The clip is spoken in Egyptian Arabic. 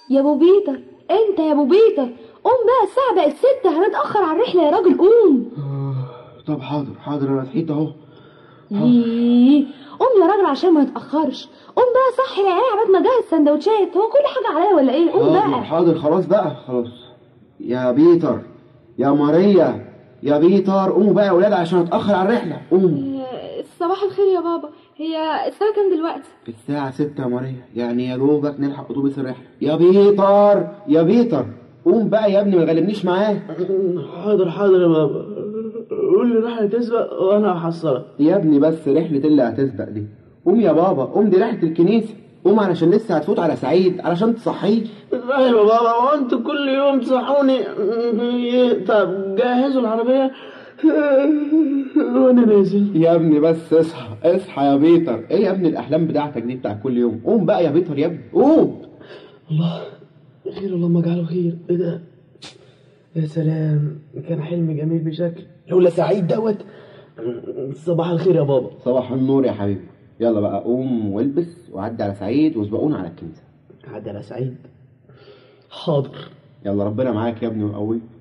يا ابو بيتر انت يا ابو بيتر قوم بقى الساعه بقت ستة هنتاخر على الرحله يا راجل قوم طب حاضر حاضر انا صحيت اهو ايه قوم يا راجل عشان ما نتاخرش قوم بقى صحي العيال عبال ما جهز سندوتشات هو كل حاجه عليا ولا ايه قوم حاضر بقى حاضر خلاص بقى خلاص يا بيتر يا ماريا يا بيتر قوموا بقى يا ولاد عشان اتاخر على الرحله قوموا صباح الخير يا بابا هي الساعه كام دلوقتي الساعة ستة يا ماريا يعني يا دوبك نلحق أتوبيس الرحلة يا بيتر يا بيتر قوم بقى يا ابني ما تغلبنيش معاه حاضر حاضر يا بابا قول لي راح تسبق وانا هحصلك يا ابني بس رحلة اللي هتسبق دي قوم يا بابا قوم دي رحلة الكنيسة قوم علشان لسه هتفوت على سعيد علشان تصحيه طيب يا بابا هو انتوا كل يوم تصحوني طب جهزوا العربية وانا نازل يا ابني بس اصحى اصحى يا بيتر ايه يا ابني الاحلام بتاعتك دي بتاع كل يوم قوم بقى يا بيتر يا ابني قوم الله خير اللهم اجعله خير ايه ده يا سلام كان حلم جميل بشكل لولا سعيد دوت صباح الخير يا بابا صباح النور يا حبيبي يلا بقى قوم والبس وعدي على سعيد واسبقونا على الكنيسة عدى على سعيد حاضر يلا ربنا معاك يا ابني وقوي